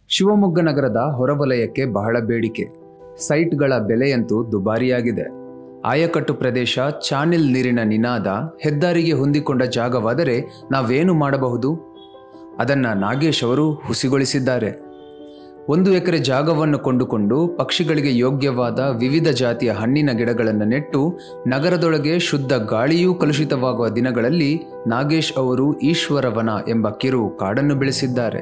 ಶಿವಮೊಗ್ಗ ನಗರದ ಹೊರವಲಯಕ್ಕೆ ಬಹಳ ಬೇಡಿಕೆ ಸೈಟ್ಗಳ ಬೆಲೆಯಂತೂ ದುಬಾರಿಯಾಗಿದೆ ಆಯಕಟ್ಟು ಪ್ರದೇಶ ಚಾನೆಲ್ ನೀರಿನ ನಿನಾದ ಹೆದ್ದಾರಿಗೆ ಹೊಂದಿಕೊಂಡ ಜಾಗವಾದರೆ ನಾವೇನು ಮಾಡಬಹುದು ಅದನ್ನ ನಾಗೇಶ್ ಅವರು ಹುಸಿಗೊಳಿಸಿದ್ದಾರೆ ಒಂದು ಎಕರೆ ಜಾಗವನ್ನು ಕೊಂಡುಕೊಂಡು ಪಕ್ಷಿಗಳಿಗೆ ಯೋಗ್ಯವಾದ ವಿವಿಧ ಜಾತಿಯ ಹಣ್ಣಿನ ಗಿಡಗಳನ್ನು ನೆಟ್ಟು ನಗರದೊಳಗೆ ಶುದ್ಧ ಗಾಳಿಯೂ ಕಲುಷಿತವಾಗುವ ದಿನಗಳಲ್ಲಿ ನಾಗೇಶ್ ಅವರು ಈಶ್ವರವನ ಎಂಬ ಕಿರು ಕಾಡನ್ನು ಬೆಳೆಸಿದ್ದಾರೆ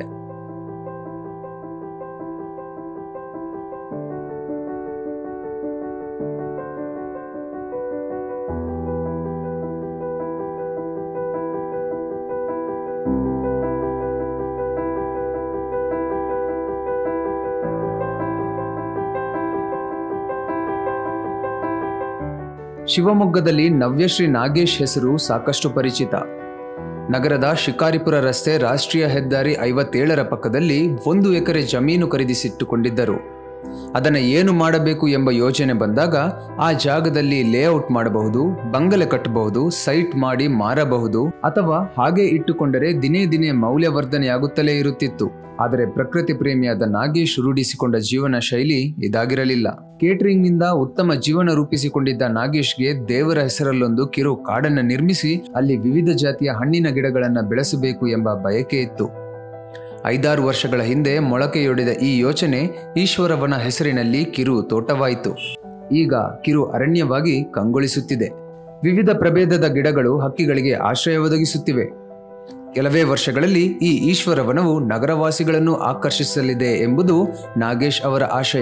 ಶಿವಮೊಗ್ಗದಲ್ಲಿ ನವ್ಯಶ್ರೀ ನಾಗೇಶ್ ಹೆಸರು ಸಾಕಷ್ಟು ಪರಿಚಿತ ನಗರದ ಶಿಕಾರಿಪುರ ರಸ್ತೆ ರಾಷ್ಟ್ರೀಯ ಹೆದ್ದಾರಿ ಐವತ್ತೇಳರ ಪಕ್ಕದಲ್ಲಿ ಒಂದು ಎಕರೆ ಜಮೀನು ಖರೀದಿಸಿಟ್ಟುಕೊಂಡಿದ್ದರು ಅದನ್ನು ಏನು ಮಾಡಬೇಕು ಎಂಬ ಯೋಚನೆ ಬಂದಾಗ ಆ ಜಾಗದಲ್ಲಿ ಲೇಔಟ್ ಮಾಡಬಹುದು ಬಂಗಲೆ ಕಟ್ಟಬಹುದು ಸೈಟ್ ಮಾಡಿ ಮಾರಬಹುದು ಅಥವಾ ಹಾಗೆ ಇಟ್ಟುಕೊಂಡರೆ ದಿನೇ ದಿನೇ ಮೌಲ್ಯವರ್ಧನೆಯಾಗುತ್ತಲೇ ಇರುತ್ತಿತ್ತು ಆದರೆ ಪ್ರಕೃತಿ ಪ್ರೇಮಿಯಾದ ನಾಗೇಶ್ ರೂಢಿಸಿಕೊಂಡ ಜೀವನ ಶೈಲಿ ಇದಾಗಿರಲಿಲ್ಲ ಕೇಟರಿಂಗ್ನಿಂದ ಉತ್ತಮ ಜೀವನ ರೂಪಿಸಿಕೊಂಡಿದ್ದ ನಾಗೇಶ್ಗೆ ದೇವರ ಹೆಸರಲ್ಲೊಂದು ಕಿರು ಕಾಡನ್ನು ನಿರ್ಮಿಸಿ ಅಲ್ಲಿ ವಿವಿಧ ಜಾತಿಯ ಹಣ್ಣಿನ ಗಿಡಗಳನ್ನು ಬೆಳೆಸಬೇಕು ಎಂಬ ಬಯಕೆ ಇತ್ತು ಐದಾರು ವರ್ಷಗಳ ಹಿಂದೆ ಮೊಳಕೆಯೊಡೆದ ಈ ಯೋಚನೆ ಈಶ್ವರವನ ಹೆಸರಿನಲ್ಲಿ ಕಿರು ತೋಟವಾಯಿತು ಈಗ ಕಿರು ಅರಣ್ಯವಾಗಿ ಕಂಗೊಳಿಸುತ್ತಿದೆ ವಿವಿಧ ಪ್ರಭೇದದ ಗಿಡಗಳು ಹಕ್ಕಿಗಳಿಗೆ ಆಶ್ರಯ ಒದಗಿಸುತ್ತಿವೆ ಕೆಲವೇ ವರ್ಷಗಳಲ್ಲಿ ಈ ಈಶ್ವರವನವು ನಗರವಾಸಿಗಳನ್ನು ಆಕರ್ಷಿಸಲಿದೆ ಎಂಬುದು ನಾಗೇಶ್ ಅವರ ಆಶಯ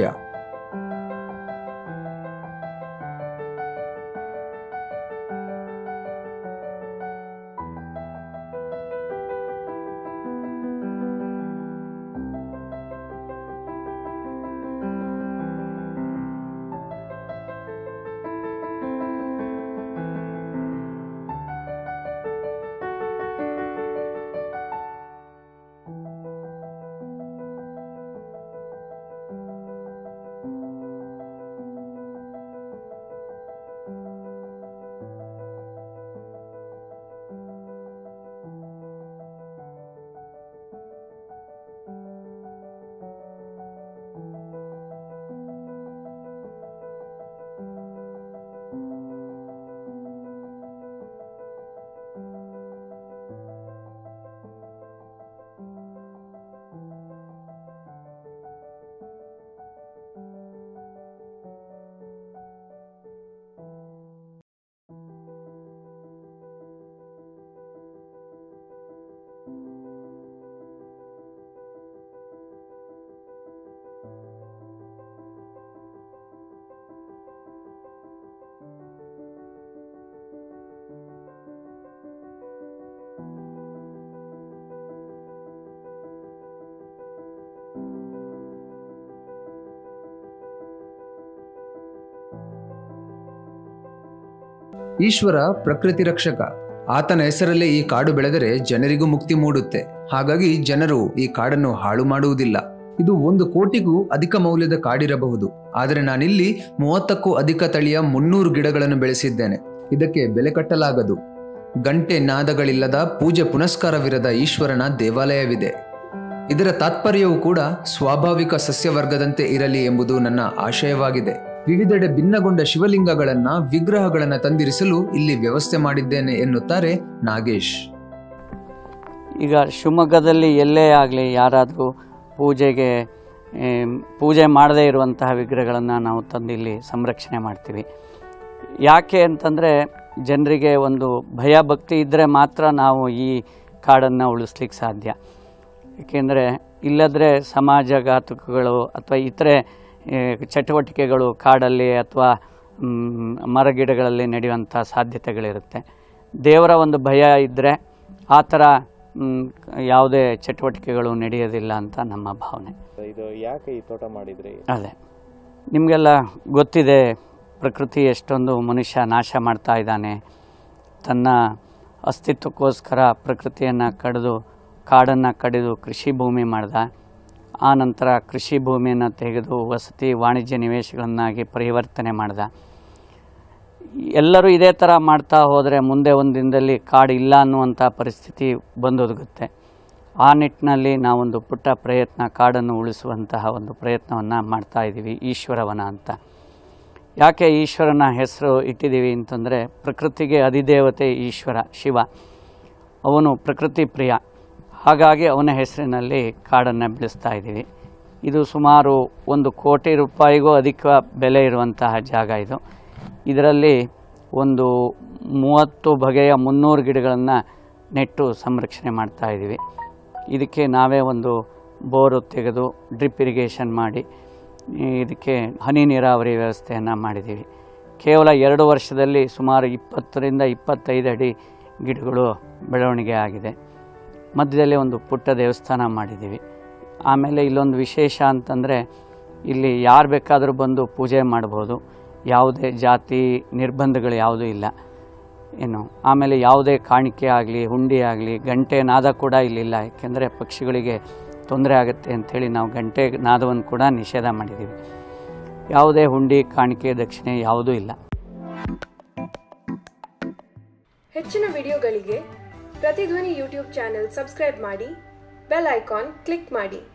ಈಶ್ವರ ಪ್ರಕೃತಿ ರಕ್ಷಕ ಆತನ ಹೆಸರಲ್ಲೇ ಈ ಕಾಡು ಬೆಳೆದರೆ ಜನರಿಗೂ ಮುಕ್ತಿ ಮೂಡುತ್ತೆ ಹಾಗಾಗಿ ಜನರು ಈ ಕಾಡನ್ನು ಹಾಳು ಮಾಡುವುದಿಲ್ಲ ಇದು ಒಂದು ಕೋಟಿಗೂ ಅಧಿಕ ಮೌಲ್ಯದ ಕಾಡಿರಬಹುದು ಆದರೆ ನಾನಿಲ್ಲಿ ಮೂವತ್ತಕ್ಕೂ ಅಧಿಕ ತಳಿಯ ಮುನ್ನೂರು ಗಿಡಗಳನ್ನು ಬೆಳೆಸಿದ್ದೇನೆ ಇದಕ್ಕೆ ಬೆಲೆ ಕಟ್ಟಲಾಗದು ಗಂಟೆ ನಾದಗಳಿಲ್ಲದ ಪೂಜೆ ಪುನಸ್ಕಾರವಿರದ ಈಶ್ವರನ ದೇವಾಲಯವಿದೆ ಇದರ ತಾತ್ಪರ್ಯವೂ ಕೂಡ ಸ್ವಾಭಾವಿಕ ಸಸ್ಯವರ್ಗದಂತೆ ಇರಲಿ ಎಂಬುದು ನನ್ನ ಆಶಯವಾಗಿದೆ ವಿವಿಧೆಡೆ ಭಿನ್ನಗೊಂಡ ಶಿವಲಿಂಗಗಳನ್ನ ವಿಗ್ರಹಗಳನ್ನ ತಂದಿರಿಸಲು ಇಲ್ಲಿ ವ್ಯವಸ್ಥೆ ಮಾಡಿದ್ದೇನೆ ಎನ್ನುತ್ತಾರೆ ನಾಗೇಶ್ ಈಗ ಶಿವಮೊಗ್ಗದಲ್ಲಿ ಎಲ್ಲೇ ಆಗಲಿ ಯಾರಾದರೂ ಪೂಜೆಗೆ ಏಮ್, ಪೂಜೆ ಮಾಡದೇ ಇರುವಂತಹ ವಿಗ್ರಹಗಳನ್ನು ನಾವು ತಂದು ಇಲ್ಲಿ ಸಂರಕ್ಷಣೆ ಮಾಡ್ತೀವಿ ಯಾಕೆ ಅಂತಂದರೆ ಜನರಿಗೆ ಒಂದು ಭಯ ಭಕ್ತಿ ಇದ್ದರೆ ಮಾತ್ರ ನಾವು ಈ ಕಾಡನ್ನು ಉಳಿಸ್ಲಿಕ್ಕೆ ಸಾಧ್ಯ ಏಕೆಂದರೆ ಇಲ್ಲದ್ರೆ ಸಮಾಜಘಾತುಕಗಳು ಅಥವಾ ಇತರೆ ಏ, ಚಟುವಟಿಕೆಗಳು ಕಾಡಲ್ಲಿ ಅಥವಾ ಮ್, ಮರಗಿಡಗಳಲ್ಲಿ ನಡೆಯುವಂಥ ಸಾಧ್ಯತೆಗಳಿರುತ್ತೆ ದೇವರ ಒಂದು ಭಯ ಇದ್ದರೆ ಆ ಥರ ಮ್, ಯಾವುದೇ ಚಟುವಟಿಕೆಗಳು ನಡೆಯೋದಿಲ್ಲ ಅಂತ ನಮ್ಮ ಭಾವನೆ ಇದು ಯಾಕೆ ಈ ತೋಟ ಮಾಡಿದ್ರಿ ಅದೇ ನಿಮಗೆಲ್ಲ ಗೊತ್ತಿದೆ ಪ್ರಕೃತಿ ಎಷ್ಟೊಂದು ಮನುಷ್ಯ ನಾಶ ಮಾಡ್ತಾ ಇದ್ದಾನೆ ತನ್ನ ಅಸ್ತಿತ್ವಕ್ಕೋಸ್ಕರ ಪ್ರಕೃತಿಯನ್ನು ಕಡಿದು ಕಾಡನ್ನು ಕಡಿದು ಕೃಷಿ ಭೂಮಿ ಮಾಡ್ದ ಆ ನಂತರ ಕೃಷಿ ಭೂಮಿಯನ್ನು ತೆಗೆದು ವಸತಿ ವಾಣಿಜ್ಯ ನಿವೇಶಗಳನ್ನಾಗಿ ಪರಿವರ್ತನೆ ಮಾಡ್ದ ಎಲ್ಲರೂ ಇದೇ ಥರ ಮಾಡ್ತಾ ಹೋದರೆ ಮುಂದೆ ಒಂದು ದಿನದಲ್ಲಿ ಕಾಡು ಇಲ್ಲ ಅನ್ನುವಂಥ ಪರಿಸ್ಥಿತಿ ಬಂದೊದಗುತ್ತೆ ಆ ನಿಟ್ಟಿನಲ್ಲಿ ನಾವೊಂದು ಪುಟ್ಟ ಪ್ರಯತ್ನ ಕಾಡನ್ನು ಉಳಿಸುವಂತಹ ಒಂದು ಪ್ರಯತ್ನವನ್ನು ಮಾಡ್ತಾ ಇದ್ದೀವಿ ಈಶ್ವರವನ ಅಂತ ಯಾಕೆ ಈಶ್ವರನ ಹೆಸರು ಇಟ್ಟಿದ್ದೀವಿ ಅಂತಂದರೆ ಪ್ರಕೃತಿಗೆ ಅಧಿದೇವತೆ ಈಶ್ವರ ಶಿವ ಅವನು ಪ್ರಕೃತಿ ಪ್ರಿಯ ಹಾಗಾಗಿ ಅವನ ಹೆಸರಿನಲ್ಲಿ ಕಾಡನ್ನು ಬೆಳೆಸ್ತಾ ಇದ್ದೀವಿ ಇದು ಸುಮಾರು ಒಂದು ಕೋಟಿ ರೂಪಾಯಿಗೂ ಅಧಿಕ ಬೆಲೆ ಇರುವಂತಹ ಜಾಗ ಇದು ಇದರಲ್ಲಿ ಒಂದು ಮೂವತ್ತು ಬಗೆಯ ಮುನ್ನೂರು ಗಿಡಗಳನ್ನು ನೆಟ್ಟು ಸಂರಕ್ಷಣೆ ಮಾಡ್ತಾ ಇದ್ದೀವಿ ಇದಕ್ಕೆ ನಾವೇ ಒಂದು ಬೋರು ತೆಗೆದು ಡ್ರಿಪ್ ಇರಿಗೇಷನ್ ಮಾಡಿ ಇದಕ್ಕೆ ಹನಿ ನೀರಾವರಿ ವ್ಯವಸ್ಥೆಯನ್ನು ಮಾಡಿದ್ದೀವಿ ಕೇವಲ ಎರಡು ವರ್ಷದಲ್ಲಿ ಸುಮಾರು ಇಪ್ಪತ್ತರಿಂದ ಇಪ್ಪತ್ತೈದು ಅಡಿ ಗಿಡಗಳು ಬೆಳವಣಿಗೆ ಆಗಿದೆ ಮಧ್ಯದಲ್ಲಿ ಒಂದು ಪುಟ್ಟ ದೇವಸ್ಥಾನ ಮಾಡಿದ್ದೀವಿ ಆಮೇಲೆ ಇಲ್ಲೊಂದು ವಿಶೇಷ ಅಂತಂದರೆ ಇಲ್ಲಿ ಯಾರು ಬೇಕಾದರೂ ಬಂದು ಪೂಜೆ ಮಾಡ್ಬೋದು ಯಾವುದೇ ಜಾತಿ ನಿರ್ಬಂಧಗಳು ಯಾವುದೂ ಇಲ್ಲ ಏನು ಆಮೇಲೆ ಯಾವುದೇ ಕಾಣಿಕೆ ಆಗಲಿ ಹುಂಡಿ ಆಗಲಿ ಗಂಟೆ ನಾದ ಕೂಡ ಇಲ್ಲಿಲ್ಲ ಯಾಕೆಂದರೆ ಪಕ್ಷಿಗಳಿಗೆ ತೊಂದರೆ ಆಗುತ್ತೆ ಅಂಥೇಳಿ ನಾವು ಗಂಟೆ ನಾದವನ್ನು ಕೂಡ ನಿಷೇಧ ಮಾಡಿದ್ದೀವಿ ಯಾವುದೇ ಹುಂಡಿ ಕಾಣಿಕೆ ದಕ್ಷಿಣೆ ಯಾವುದೂ ಇಲ್ಲ ಹೆಚ್ಚಿನ ವಿಡಿಯೋಗಳಿಗೆ ಪ್ರತಿಧ್ವನಿ ಯೂಟ್ಯೂಬ್ ಚಾನೆಲ್ ಸಬ್ಸ್ಕ್ರೈಬ್ ಮಾಡಿ ಬೆಲ್ ಐಕಾನ್ ಕ್ಲಿಕ್ ಮಾಡಿ